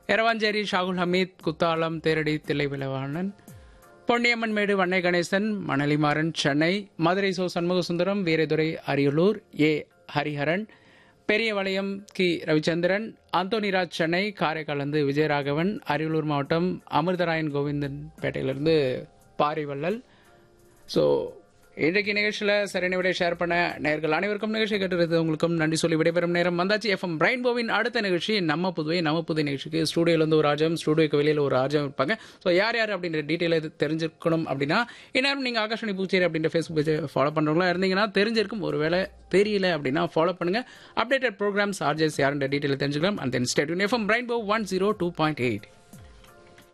எரவாஞ்சேரி ஷாகுல் ஹமீத் குத்தாலம் தேரடி தில்லைவிலவாணன் பொன்னியம்மன் மேடு வண்ணை கணேசன் மணலிமாறன் சென்னை மதுரை சோ சண்முகசுந்தரம் வீரதுரை அரியலூர் ஏ ஹரிஹரன் பெரியவளையம் கி ரவிச்சந்திரன் அந்தோனிராஜ் சென்னை காரைக்காலந்து விஜயராகவன் அரியலூர் மாவட்டம் அமிர்தராயன் கோவிந்தன் பேட்டையிலிருந்து பாரிவள்ளல் ஸோ இன்றைக்கு நிகழ்ச்சியில் சரியான விட ஷேர் பண்ண நேர்கள் அனைவருக்கும் நிகழ்ச்சி கேட்டுறது உங்களுக்கும் நன்றி சொல்லி விடைபெறும் நேரம் வந்தாச்சு எஃப்எம் ரெயின்போவின் அடுத்த நிகழ்ச்சி நம்ம புதுவை நம்ம புது நிகழ்ச்சிக்கு ஸ்டூடியோலேருந்து ஒரு ஆஜம் ஸ்டூடியோக்கு வெளியில் ஒரு ஆஜம் இருப்பாங்க ஸோ யார் யார் அப்படின்ற டீட்டெயில் தெரிஞ்சிருக்கணும் அப்படின்னா இந்நேரம் நீங்கள் ஆகாஷணி பூச்சேரி அப்படின்ற ஃபேஸ்புக் பேஜை ஃபாலோ பண்ணுறவங்களா இருந்தீங்கன்னா தெரிஞ்சிருக்கும் ஒருவேளை தெரியல அப்படின்னா ஃபாலோ பண்ணுங்க அப்டேட்டட் ப்ரோக்ராம்ஸ் ஆர்ஜேஸ் யாருன்ற டீட்டெயில் தெரிஞ்சுக்கலாம் and then state FM rainbow one zero two point eight